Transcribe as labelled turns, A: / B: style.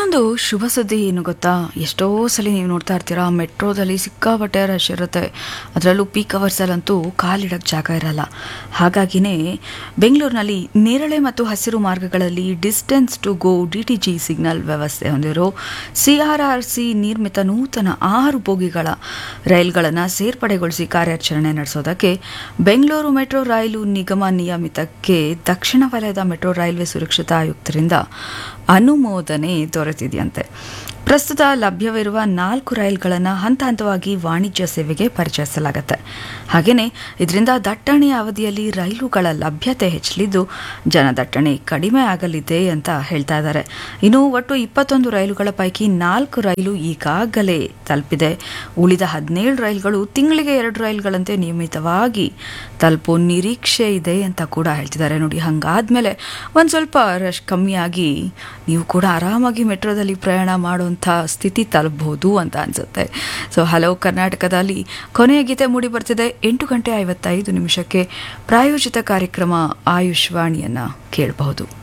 A: ಇನ್ನೊಂದು ಶುಭ ಸುದ್ದಿ ಏನು ಗೊತ್ತಾ ಎಷ್ಟೋ ಸಲ ನೀವು ನೋಡ್ತಾ ಇರ್ತೀರಾ ಮೆಟ್ರೋದಲ್ಲಿ ಸಿಕ್ಕಾಪಟ್ಟೆ ರಶ್ ಇರುತ್ತೆ ಅದರಲ್ಲೂ ಪೀಕ್ ಅವರ್ಸಲ್ಲಂತೂ ಕಾಲಿಡಕ್ಕೆ ಜಾಗ ಇರಲ್ಲ ಹಾಗಾಗಿನೇ ಬೆಂಗಳೂರಿನಲ್ಲಿ ನೇರಳೆ ಮತ್ತು ಹಸಿರು ಮಾರ್ಗಗಳಲ್ಲಿ distance to go D T G signal ವ್ಯವಸ್ಥೆ ಹೊಂದಿರೋ ಸಿ ಆರ್ ಆರ್ ಸಿ ನಿರ್ಮಿತ ನೂತನ ಆರು ಬೋಗಿಗಳ ರೈಲ್ಗಳನ್ನು ಸೇರ್ಪಡೆಗೊಳಿಸಿ ಕಾರ್ಯಾಚರಣೆ ನಡೆಸೋದಕ್ಕೆ ಬೆಂಗಳೂರು ಮೆಟ್ರೋ ರೈಲು ನಿಗಮ ನಿಯಮಿತಕ್ಕೆ ದಕ್ಷಿಣ ವಲಯದ ಮೆಟ್ರೋ ರೈಲ್ವೆ ಸುರಕ್ಷತಾ ಆಯುಕ್ತರಿಂದ ಅನುಮೋದನೆ ದೊರೆತಿದೆಯಂತೆ ಪ್ರಸ್ತುತ ಲಭ್ಯವಿರುವ ನಾಲ್ಕು ರೈಲ್ಗಳನ್ನು ಹಂತ ಹಂತವಾಗಿ ವಾಣಿಜ್ಯ ಸೇವೆಗೆ ಪರಿಚಯಿಸಲಾಗುತ್ತೆ ಹಾಗೆಯೇ ಇದರಿಂದ ದಟ್ಟಣೆಯ ಅವಧಿಯಲ್ಲಿ ರೈಲುಗಳ ಲಭ್ಯತೆ ಹೆಚ್ಚಲಿದ್ದು ಜನದಟ್ಟಣೆ ಕಡಿಮೆ ಆಗಲಿದೆ ಅಂತ ಹೇಳ್ತಾ ಇದ್ದಾರೆ ಇನ್ನು ಒಟ್ಟು ಇಪ್ಪತ್ತೊಂದು ರೈಲುಗಳ ಪೈಕಿ ನಾಲ್ಕು ರೈಲು ಈಗಾಗಲೇ ತಲುಪಿದೆ ಉಳಿದ ಹದಿನೇಳು ರೈಲುಗಳು ತಿಂಗಳಿಗೆ ಎರಡು ರೈಲುಗಳಂತೆ ನಿಯಮಿತವಾಗಿ ತಲುಪೋ ನಿರೀಕ್ಷೆ ಇದೆ ಅಂತ ಕೂಡ ಹೇಳ್ತಿದ್ದಾರೆ ನೋಡಿ ಹಂಗಾದ್ಮೇಲೆ ಒಂದು ಸ್ವಲ್ಪ ರಶ್ ಕಮ್ಮಿಯಾಗಿ ನೀವು ಕೂಡ ಆರಾಮಾಗಿ ಮೆಟ್ರೋದಲ್ಲಿ ಪ್ರಯಾಣ ಮಾಡುವಂಥ ಸ್ಥಿತಿ ತಲುಪಬಹುದು ಅಂತ ಅನ್ಸುತ್ತೆ ಸೊ ಹಲೋ ಕರ್ನಾಟಕದಲ್ಲಿ ಕೊನೆಯ ಗೀತೆ ಮೂಡಿ ಬರ್ತಿದೆ ಎಂಟು ಗಂಟೆ ಐವತ್ತೈದು ನಿಮಿಷಕ್ಕೆ ಪ್ರಾಯೋಜಿತ ಕಾರ್ಯಕ್ರಮ ಆಯುಷ್ವಾಣಿಯನ್ನು ಕೇಳಬಹುದು